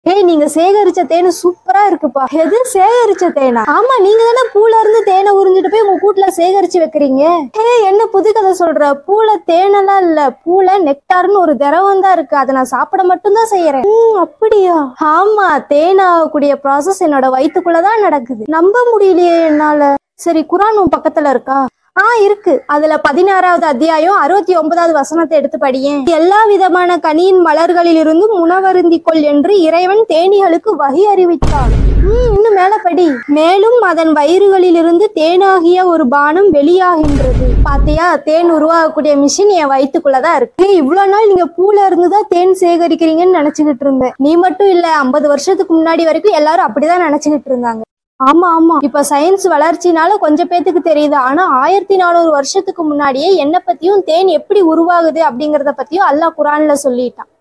ஏய் நீங்க சேகரிச்ச தேன் சூப்பரா இருக்குப்பா எது சேகரிச்ச தேனா ஆமா நீங்க தானே பூல இருந்து தேனை உறிஞ்சிட்டு போய் உங்க கூட்டுல சேகரிச்சு வைக்கிறீங்க ஏய் என்ன புது கதை சொல்ற பூல தேனெல்லாம் இல்ல பூல நெக்டார்னு ஒரு திரவம் தான் இருக்கு அதை நான் சாப்பிட மட்டும்தான் செய்யறேன் ம், அப்படியா ஆமா தேன் ஆகக்கூடிய ப்ராசஸ் என்னோட வயித்துக்குள்ளதான் நடக்குது நம்ப முடியலையே என்னால சரி குரான் உன் பக்கத்துல இருக்கா ஆ இருக்கு அதுல பதினாறாவது அத்தியாயம் அறுபத்தி ஒன்பதாவது வசனத்தை எடுத்து படியேன் எல்லா விதமான கனியின் மலர்களில் இருந்தும் உணவருந்திக் கொள் என்று இறைவன் தேனீகளுக்கு வகி அறிவித்தான் ம், இன்னும் மேல படி மேலும் அதன் வயிறுகளிலிருந்து தேனாகிய ஒரு பானம் வெளியாகின்றது பாத்தியா தேன் உருவாகக்கூடிய மிஷின் என் வயித்துக்குள்ளதான் இருக்கு ஏய், இவ்வளவு நாள் நீங்க பூல இருந்துதான் தேன் சேகரிக்கிறீங்கன்னு நினைச்சுக்கிட்டு இருந்தேன் நீ மட்டும் இல்ல ஐம்பது வருஷத்துக்கு முன்னாடி வரைக்கும் எல்லாரும் அப்படிதான் நினைச்சுக்கிட்டு இருந்தாங்க ஆமா ஆமா இப்ப சயின்ஸ் வளர்ச்சினால கொஞ்சம் பேத்துக்கு தெரியுது ஆனா ஆயிரத்தி நானூறு வருஷத்துக்கு முன்னாடியே என்ன பத்தியும் தேன் எப்படி உருவாகுது அப்படிங்கறத பத்தியும் அல்லாஹ் குரான்ல சொல்லிட்டான்